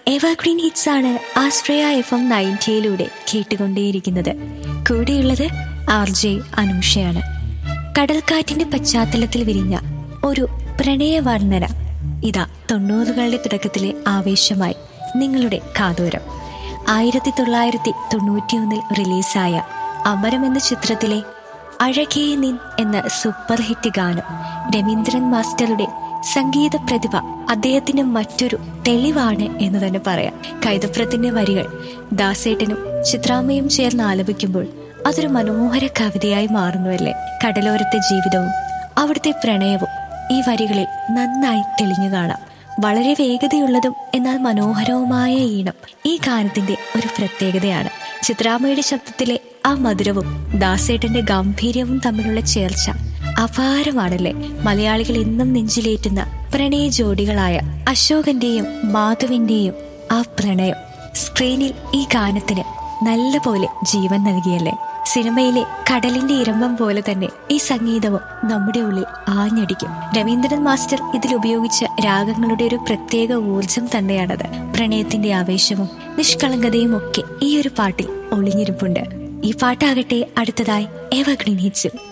evergreen hits ആണ് ആശ്രയ F M നയൻറ്റിയിലൂടെ കേട്ടുകൊണ്ടേയിരിക്കുന്നത് കൂടെയുള്ളത് R J അനൂഷയാണ് കടൽക്കാറ്റിന്റെ പശ്ചാത്തലത്തിൽ വിരിഞ്ഞ ഒരു പ്രണയവർണ്ണന ഇതാ തൊണ്ണൂറുകളുടെ തുടക്കത്തിലെ ആവേശമായി നിങ്ങളുടെ കാതോരം ആയിരത്തി തൊള്ളായിരത്തി തൊണ്ണൂറ്റിയൊന്നിൽ റിലീസായ അമരം എന്ന ചിത്രത്തിലെ അഴകേ നിൻ എന്ന സൂപ്പർ ഹിറ്റ് ഗാനം രവീന്ദ്രൻ മാസ്റ്ററുടെ സംഗീത പ്രതിഭ അദ്ദേഹത്തിന്റെ മറ്റൊരു തെളിവാണ് എന്ന് തന്നെ പറയാം കൈതപ്രത്തിന്റെ വരികൾ ദാസേട്ടനും ചിത്രാമ്മയും ചേർന്ന് ആലപിക്കുമ്പോൾ അതൊരു മനോഹര കവിതയായി മാറുന്നുവല്ലേ കടലോരത്തെ ജീവിതവും അവിടുത്തെ പ്രണയവും ഈ വരികളിൽ നന്നായി തെളിഞ്ഞു കാണാം വളരെ വേഗതയുള്ളതും എന്നാൽ മനോഹരവുമായ ഈണം ഈ ഗാനത്തിന്റെ ഒരു പ്രത്യേകതയാണ് ചിത്രാമ്മയുടെ ശബ്ദത്തിലെ ആ മധുരവും ദാസേട്ടന്റെ ഗാംഭീര്യവും തമ്മിലുള്ള ചേർച്ച അപാരമാണല്ലേ മലയാളികൾ എന്നും നെഞ്ചിലേറ്റുന്ന പ്രണയ ജോഡികളായ അശോകന്റെയും മാധവിന്റെയും ആ പ്രണയം സ്ക്രീനിൽ ഈ ഗാനത്തിന് നല്ല പോലെ ജീവൻ നൽകിയല്ലേ സിനിമയിലെ കടലിന്റെ ഇരമ്പം പോലെ തന്നെ ഈ സംഗീതവും നമ്മുടെ ഉള്ളിൽ ആഞ്ഞടിക്കും രവീന്ദ്രൻ മാസ്റ്റർ ഇതിൽ ഉപയോഗിച്ച രാഗങ്ങളുടെ ഒരു പ്രത്യേക ഊർജം തന്നെയാണത് പ്രണയത്തിന്റെ ആവേശവും നിഷ്കളങ്കതയും ഒക്കെ ഈ ഒരു പാട്ടിൽ ഒളിഞ്ഞിരിപ്പുണ്ട് ഈ പാട്ടാകട്ടെ അടുത്തതായി എവർഗ്രീൻ ഹിറ്റ്സിൽ